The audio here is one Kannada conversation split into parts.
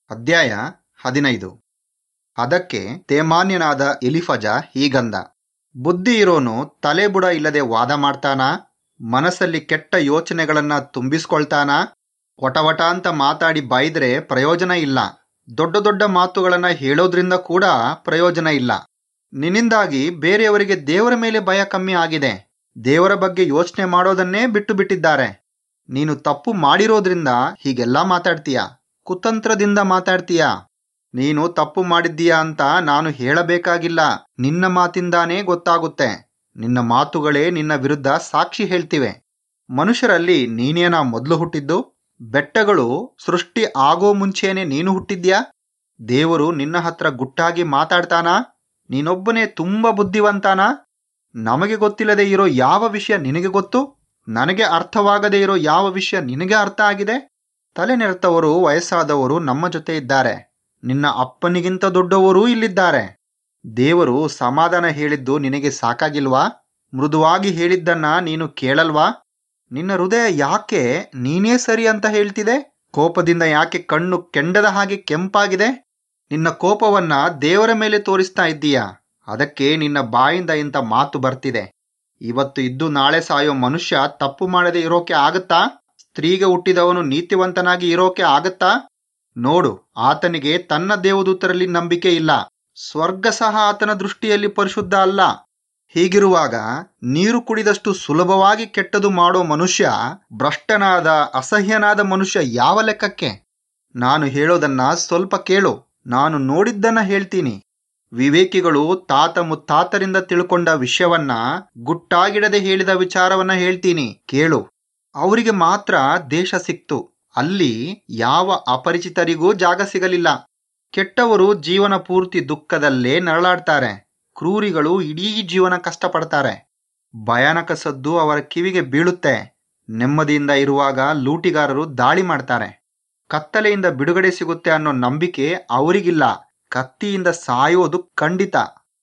ಅಧ್ಯಾಯ ಹದಿನೈದು ಅದಕ್ಕೆ ತೇಮಾನ್ಯನಾದ ಎಲಿಫಜ ಹೀಗಂದ ಬುದ್ಧಿ ಇರೋನು ತಲೆಬುಡ ಇಲ್ಲದೆ ವಾದ ಮಾಡ್ತಾನಾ ಮನಸ್ಸಲ್ಲಿ ಕೆಟ್ಟ ಯೋಚನೆಗಳನ್ನ ತುಂಬಿಸ್ಕೊಳ್ತಾನಾ ವಟವಟ ಅಂತ ಮಾತಾಡಿ ಬೈದ್ರೆ ಪ್ರಯೋಜನ ಇಲ್ಲ ದೊಡ್ಡ ದೊಡ್ಡ ಮಾತುಗಳನ್ನ ಹೇಳೋದ್ರಿಂದ ಕೂಡ ಪ್ರಯೋಜನ ಇಲ್ಲ ನಿನ್ನಿಂದಾಗಿ ಬೇರೆಯವರಿಗೆ ದೇವರ ಮೇಲೆ ಭಯ ಕಮ್ಮಿ ಆಗಿದೆ ದೇವರ ಬಗ್ಗೆ ಯೋಚನೆ ಮಾಡೋದನ್ನೇ ಬಿಟ್ಟು ಬಿಟ್ಟಿದ್ದಾರೆ ನೀನು ತಪ್ಪು ಮಾಡಿರೋದ್ರಿಂದ ಹೀಗೆಲ್ಲ ಮಾತಾಡ್ತೀಯ ಕುತಂತ್ರದಿಂದ ಮಾತಾಡ್ತೀಯ ನೀನು ತಪ್ಪು ಮಾಡಿದ್ದೀಯಾ ಅಂತ ನಾನು ಹೇಳಬೇಕಾಗಿಲ್ಲ ನಿನ್ನ ಮಾತಿಂದಾನೇ ಗೊತ್ತಾಗುತ್ತೆ ನಿನ್ನ ಮಾತುಗಳೇ ನಿನ್ನ ವಿರುದ್ಧ ಸಾಕ್ಷಿ ಹೇಳ್ತಿವೆ ಮನುಷ್ಯರಲ್ಲಿ ನೀನೇನಾ ಮೊದಲು ಹುಟ್ಟಿದ್ದು ಬೆಟ್ಟಗಳು ಸೃಷ್ಟಿ ಆಗೋ ಮುಂಚೆನೆ ನೀನು ಹುಟ್ಟಿದ್ಯಾ ದೇವರು ನಿನ್ನ ಹತ್ರ ಗುಟ್ಟಾಗಿ ಮಾತಾಡ್ತಾನಾ ನೀನೊಬ್ಬನೇ ತುಂಬ ಬುದ್ಧಿವಂತಾನಾ ನಮಗೆ ಗೊತ್ತಿಲ್ಲದೆ ಇರೋ ಯಾವ ವಿಷಯ ನಿನಗೆ ಗೊತ್ತು ನನಗೆ ಅರ್ಥವಾಗದೇ ಇರೋ ಯಾವ ವಿಷಯ ನಿನಗೆ ಅರ್ಥ ಆಗಿದೆ ತಲೆನೆರೆತವರು ವಯಸ್ಸಾದವರು ನಮ್ಮ ಜೊತೆ ಇದ್ದಾರೆ ನಿನ್ನ ಅಪ್ಪನಿಗಿಂತ ದೊಡ್ಡವರೂ ಇಲ್ಲಿದ್ದಾರೆ ದೇವರು ಸಮಾಧಾನ ಹೇಳಿದ್ದು ನಿನಗೆ ಸಾಕಾಗಿಲ್ವಾ ಮೃದುವಾಗಿ ಹೇಳಿದ್ದನ್ನ ನೀನು ಕೇಳಲ್ವಾ ನಿನ್ನ ಹೃದಯ ಯಾಕೆ ನೀನೇ ಸರಿ ಅಂತ ಹೇಳ್ತಿದೆ ಕೋಪದಿಂದ ಯಾಕೆ ಕಣ್ಣು ಕೆಂಡದ ಹಾಗೆ ಕೆಂಪಾಗಿದೆ ನಿನ್ನ ಕೋಪವನ್ನ ದೇವರ ಮೇಲೆ ತೋರಿಸ್ತಾ ಇದ್ದೀಯಾ ಅದಕ್ಕೆ ನಿನ್ನ ಬಾಯಿಂದ ಇಂಥ ಮಾತು ಬರ್ತಿದೆ ಇವತ್ತು ಇದ್ದು ನಾಳೆ ಸಾಯೋ ಮನುಷ್ಯ ತಪ್ಪು ಮಾಡದೆ ಇರೋಕೆ ಆಗತ್ತಾ ಸ್ತ್ರೀಗೆ ಹುಟ್ಟಿದವನು ನೀತಿವಂತನಾಗಿ ಇರೋಕೆ ಆಗತ್ತಾ ನೋಡು ಆತನಿಗೆ ತನ್ನ ದೇವದೂತರಲ್ಲಿ ನಂಬಿಕೆ ಇಲ್ಲ ಸ್ವರ್ಗ ಸಹ ಆತನ ದೃಷ್ಟಿಯಲ್ಲಿ ಪರಿಶುದ್ಧ ಅಲ್ಲ ಹೀಗಿರುವಾಗ ನೀರು ಕುಡಿದಷ್ಟು ಸುಲಭವಾಗಿ ಕೆಟ್ಟದು ಮಾಡೋ ಮನುಷ್ಯ ಭ್ರಷ್ಟನಾದ ಅಸಹ್ಯನಾದ ಮನುಷ್ಯ ಯಾವ ಲೆಕ್ಕಕ್ಕೆ ನಾನು ಹೇಳೋದನ್ನ ಸ್ವಲ್ಪ ಕೇಳು ನಾನು ನೋಡಿದ್ದನ್ನ ಹೇಳ್ತೀನಿ ವಿವೇಕಿಗಳು ತಾತ ಮುತ್ತಾತರಿಂದ ತಿಳ್ಕೊಂಡ ವಿಷಯವನ್ನ ಗುಟ್ಟಾಗಿಡದೆ ಹೇಳಿದ ವಿಚಾರವನ್ನ ಹೇಳ್ತೀನಿ ಕೇಳು ಅವರಿಗೆ ಮಾತ್ರ ದೇಶ ಸಿಕ್ತು ಅಲ್ಲಿ ಯಾವ ಅಪರಿಚಿತರಿಗೂ ಜಾಗ ಸಿಗಲಿಲ್ಲ ಕೆಟ್ಟವರು ಜೀವನ ಪೂರ್ತಿ ದುಃಖದಲ್ಲೇ ನರಳಾಡ್ತಾರೆ ಕ್ರೂರಿಗಳು ಇಡೀ ಜೀವನ ಕಷ್ಟಪಡ್ತಾರೆ ಭಯಾನಕ ಸದ್ದು ಅವರ ಕಿವಿಗೆ ಬೀಳುತ್ತೆ ನೆಮ್ಮದಿಯಿಂದ ಇರುವಾಗ ಲೂಟಿಗಾರರು ದಾಳಿ ಮಾಡ್ತಾರೆ ಕತ್ತಲೆಯಿಂದ ಬಿಡುಗಡೆ ಸಿಗುತ್ತೆ ಅನ್ನೋ ನಂಬಿಕೆ ಅವರಿಗಿಲ್ಲ ಕತ್ತಿಯಿಂದ ಸಾಯೋದು ಖಂಡಿತ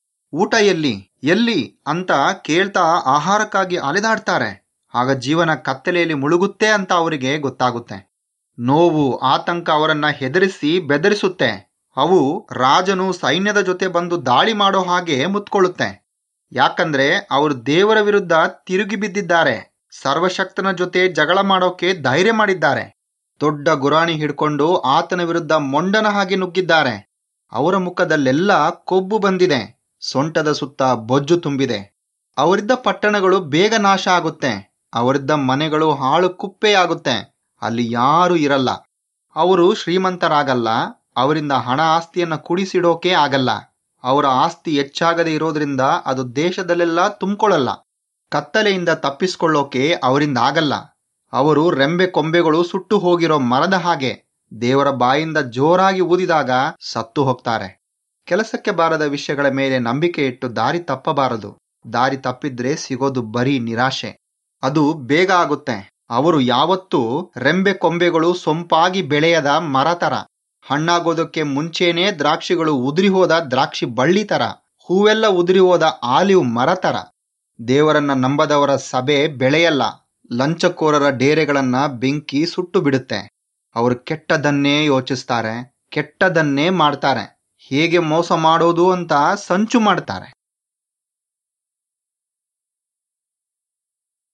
ಊಟ ಎಲ್ಲಿ ಎಲ್ಲಿ ಅಂತ ಕೇಳ್ತಾ ಆಹಾರಕ್ಕಾಗಿ ಅಲೆದಾಡ್ತಾರೆ ಆಗ ಜೀವನ ಕತ್ತಲೆಯಲ್ಲಿ ಮುಳುಗುತ್ತೆ ಅಂತ ಅವರಿಗೆ ಗೊತ್ತಾಗುತ್ತೆ ನೋವು ಆತಂಕ ಅವರನ್ನ ಹೆದರಿಸಿ ಬೆದರಿಸುತ್ತೆ ಅವು ರಾಜನು ಸೈನ್ಯದ ಜೊತೆ ಬಂದು ದಾಳಿ ಮಾಡೋ ಹಾಗೆ ಮುತ್ಕೊಳ್ಳುತ್ತೆ ಯಾಕಂದ್ರೆ ಅವರು ದೇವರ ವಿರುದ್ಧ ತಿರುಗಿ ಬಿದ್ದಿದ್ದಾರೆ ಸರ್ವಶಕ್ತನ ಜೊತೆ ಜಗಳ ಮಾಡೋಕೆ ಧೈರ್ಯ ಮಾಡಿದ್ದಾರೆ ದೊಡ್ಡ ಗುರಾಣಿ ಹಿಡ್ಕೊಂಡು ಆತನ ವಿರುದ್ಧ ಮೊಂಡನ ಹಾಗೆ ನುಗ್ಗಿದ್ದಾರೆ ಅವರ ಮುಖದಲ್ಲೆಲ್ಲ ಕೊಬ್ಬು ಬಂದಿದೆ ಸೊಂಟದ ಸುತ್ತ ಬೊಜ್ಜು ತುಂಬಿದೆ ಅವರಿದ್ದ ಪಟ್ಟಣಗಳು ಬೇಗ ನಾಶ ಆಗುತ್ತೆ ಅವರಿದ್ದ ಮನೆಗಳು ಹಾಳು ಕುಪ್ಪೆಯಾಗುತ್ತೆ ಅಲ್ಲಿ ಯಾರೂ ಇರಲ್ಲ ಅವರು ಶ್ರೀಮಂತರಾಗಲ್ಲ ಅವರಿಂದ ಹಣ ಆಸ್ತಿಯನ್ನ ಕುಡಿಸಿಡೋಕೆ ಆಗಲ್ಲ ಅವರ ಆಸ್ತಿ ಹೆಚ್ಚಾಗದೆ ಇರೋದ್ರಿಂದ ಅದು ದೇಶದಲ್ಲೆಲ್ಲ ತುಂಬಿಕೊಳ್ಳಲ್ಲ ಕತ್ತಲೆಯಿಂದ ತಪ್ಪಿಸ್ಕೊಳ್ಳೋಕೆ ಅವರಿಂದ ಆಗಲ್ಲ ಅವರು ರೆಂಬೆ ಕೊಂಬೆಗಳು ಸುಟ್ಟು ಹೋಗಿರೋ ಮರದ ಹಾಗೆ ದೇವರ ಬಾಯಿಂದ ಜೋರಾಗಿ ಊದಿದಾಗ ಸತ್ತು ಹೋಗ್ತಾರೆ ಕೆಲಸಕ್ಕೆ ಬಾರದ ವಿಷಯಗಳ ಮೇಲೆ ನಂಬಿಕೆ ಇಟ್ಟು ದಾರಿ ತಪ್ಪಬಾರದು ದಾರಿ ತಪ್ಪಿದ್ರೆ ಸಿಗೋದು ಬರೀ ನಿರಾಶೆ ಅದು ಬೇಗ ಆಗುತ್ತೆ ಅವರು ಯಾವತ್ತೂ ರೆಂಬೆ ಕೊಂಬೆಗಳು ಸೊಂಪಾಗಿ ಬೆಳೆಯದ ಮರ ತರ ಹಣ್ಣಾಗೋದಕ್ಕೆ ಮುಂಚೆನೇ ದ್ರಾಕ್ಷಿಗಳು ಉದುರಿ ಹೋದ ದ್ರಾಕ್ಷಿ ಬಳ್ಳಿ ತರ ಹೂವೆಲ್ಲ ಉದುರಿ ಹೋದ ಆಲಿವ್ ಮರ ತರ ದೇವರನ್ನ ನಂಬದವರ ಸಭೆ ಬೆಳೆಯಲ್ಲ ಲಂಚಕೋರರ ಡೇರೆಗಳನ್ನ ಬೆಂಕಿ ಸುಟ್ಟು ಬಿಡುತ್ತೆ ಅವರು ಕೆಟ್ಟದನ್ನೇ ಯೋಚಿಸ್ತಾರೆ ಕೆಟ್ಟದನ್ನೇ ಮಾಡ್ತಾರೆ ಹೇಗೆ ಮೋಸ ಮಾಡೋದು ಅಂತ ಸಂಚು ಮಾಡ್ತಾರೆ